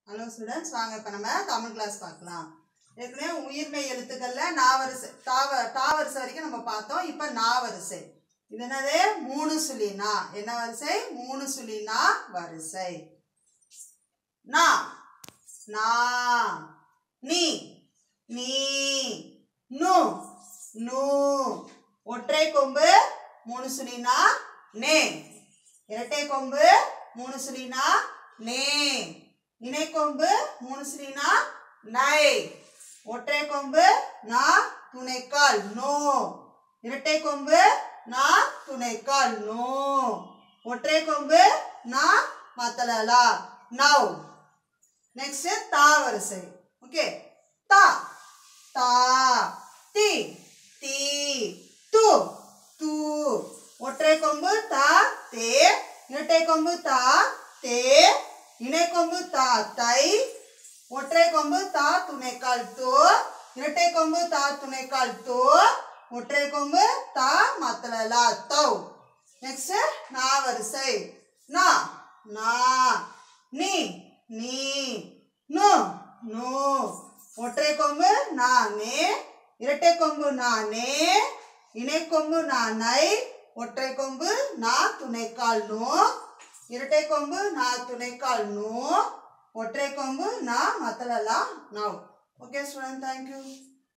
hello students வாங்க இப்போ நம்ம தமிழ் கிளாஸ் பார்க்கலாம் ஏற்கனவே உயிர்மெய் எழுத்துக்கள்ல நாவரிசை தாவ டாவரிசை வரைக்கும் நம்ம பார்த்தோம் இப்போ நாவரிசை இது என்னது மூணு சுழினா என்ன வரிசை மூணு சுழினா வரிசை நா நா நீ நீ நு நு ஒற்றை கொம்பு மூணு சுழினா நே இரட்டை கொம்பு மூணு சுழினா நே இணைக்கொம்பு மூணு சுழினா நை ஒற்றை கொம்பு நா துணைக்கால் நோ இரட்டை கொம்பு நா துணைக்கால் நோ ஒற்றை கொம்பு நா மத்தலலா நவ் நெக்ஸ்ட் தா வரிசை ஓகே தா தா தி தி து து ஒற்றை கொம்பு தா தே இரட்டை கொம்பு தா தே இணை கொம்பு தா தை ஒற்றை கொம்பு தா துணைக்கால் தோ இரட்டை கொம்பு தா துணைக்கால் தோ ஒற்றை கொம்பு தா மத்தலலா தௌ நெக்ஸ்ட் நா வரிசை நா நா நீ நீ நு நு ஒற்றை கொம்பு நானே இரட்டை கொம்பு நானே இணை கொம்பு நானை ஒற்றை கொம்பு நா துணைக்கால் நோ இரட்டை கொம்பு நா துணைக்கால் நோ ஒற்றை கொம்பு நா மத்தலலா நவ் ஓகே ஸ்டூடெண்ட் தேங்க்யூ